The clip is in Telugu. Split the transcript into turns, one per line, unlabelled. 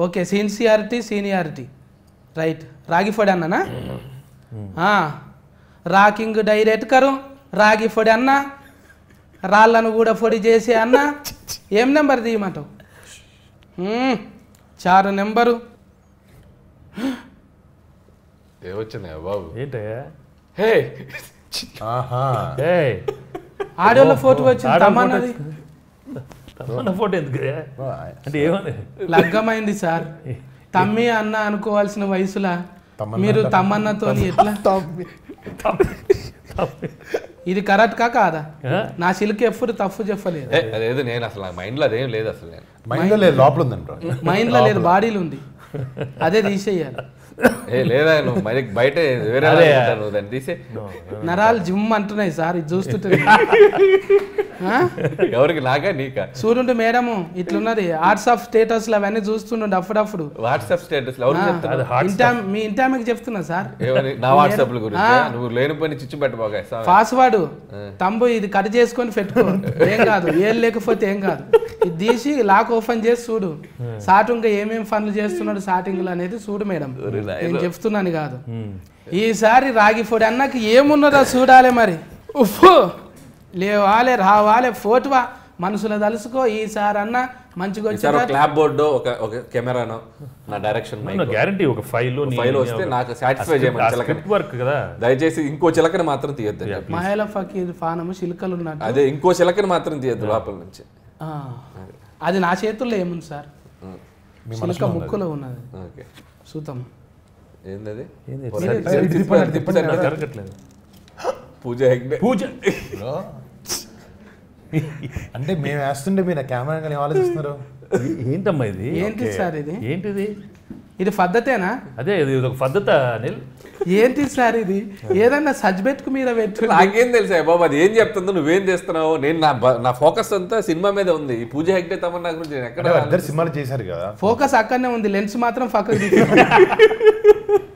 ఓకే సిన్సియారిటీ సీనియారిటీ రైట్ రాగి ఫొడి అన్ననా ఆ, రాకింగ్ డైరెక్ట్ కరు రాగి ఫొడి అన్న రాళ్ళను కూడా పొడి చేసే అన్న ఏం నెంబర్ తీయమంటావు మ్మ్, చారు నెంబరు
ఏమొచ్చినాయా బాబు
ఏంటయ్యా
హే
ఆహా
ఏయ్
ఆడియోలో ఫోటో వచ్చింది
ఆడ
తమన్నది
తమన్నా ఫోటో ఎందుకు అంటే ఏమని
లగ్గమైంది సార్ తమ్మి అన్న అనుకోవాల్సిన వయసులా
తమన్నా
మీరు తమ్మన్నతో ఎట్లా ఇది కరెక్ట్ కా కాదా
ఆ?
నా సిల్క్ ఎప్పుడు తప్పు చెప్పలేదు
ఏ, అదేదో నేను అసలు నాకు మైండ్లో అదేం లేదు అసలు నేను
మైండ్లో లేదు లోపల ఉందండి బ్రో
మైండ్లో లేదు బాడీలో ఉంది అదే తీసేయాలి
ఏ లేదా నువ్వు మరి బయట వేరే
అదే.
అనుకుంటా నువ్వు దాన్ని తీసే
నరాలు జిమ్ అంటున్నాయి సార్ ఇది చూస్తుంటే ఆ?
ఎవరికి నాకా నీకా
చూడుండు మేడము ఇట్లున్నది ఆర్ట్స్ ఆఫ్ స్టేటస్లు అవన్నీ చూస్తుండు అప్పుడప్పుడు
వాట్సాప్ స్టేటస్ ఎవరు
ఆ,
చెప్తారు
అది హాట్
ఇంటా మీ ఇంటామికి చెప్తున్నా సార్
ఏమని నా వాట్సాప్ గురించి
ఆ.
నువ్వు లేని పని చిచ్చు పెట్టబోగా
పాస్వర్డ్ తంబు ఇది కట్ చేసుకొని పెట్టుకో ఏం కాదు ఏం లేకపోతే ఏం కాదు ఇది తీసి లాక్ ఓపెన్ చేసి చూడు సాటింగ్ ఏమేం పనులు చేస్తున్నాడు సాటింగ్లు అనేది చూడు మేడం నేను చెప్తున్నాను కాదు ఈసారి రాగి పొడి అన్నకి ఏమున్నదో చూడాలి మరి ఉఫ్ఫు లేవాలే రావాలే ఫోటోవా మనసులో తలుసుకో ఈసారి అన్న మంచిగా
సార్ ఒక
వచ్చి
క్లాప్ బోర్డు ఒక ఒక కెమెరాను నా డైరెక్షన్
గ్యారంటీ ఒక ఫైల్
ఫైల్ వస్తే నాకు satisfy చేయమని చిలకని.
స్క్రిప్ట్ వర్క్ కదా
దయచేసి ఇంకో చిలకని మాత్రం తీయద్దు
మహిళ ఫకీర్ ఫానము చిలుకలు ఉన్నట్టు
అదే ఇంకో చిలకని మాత్రం తీయద్దు లోపల నుంచి
ఆ, అది నా చేతుల్లో ఏముంది సార్ చిలుక ముక్కులో ఉన్నది
ఓకే
చూద్దాం
ఏందది
ఏంది?
తిప్పండి, తిప్పండి.
జరగట్లేదు
పూజ హెగ్డే
పూజ
బ్రో అంటే మేము వేస్తుంటే మీరు ఆ కెమెరా కానీ ఆలోచిస్తున్నారు
ఏ- ఏంటమ్మా ఇది
ఏంటి సార్ ఇది
ఏంటిది
ఇది పద్ధతేనా
అదే ఇది ఒక పద్ధత అనిల్
ఏంటి సార్ ఇది ఏదన్నా సజ్బెట్కు మీద పెట్టు
నాకేం తెలుసా బాబు అది ఏం చెప్తుందో నువ్వేం చేస్తున్నావు నేను నా బ- నా ఫోకస్ అంతా సినిమా మీద ఉంది ఈ పూజ హెగ్డే తమన్నా గురించి నేను ఎక్కడ
అంటే ఇద్దరు సినిమాలు చేశారు కదా
ఫోకస్ అక్కడనే ఉంది లెన్స్ మాత్రం పక్కకు తీసి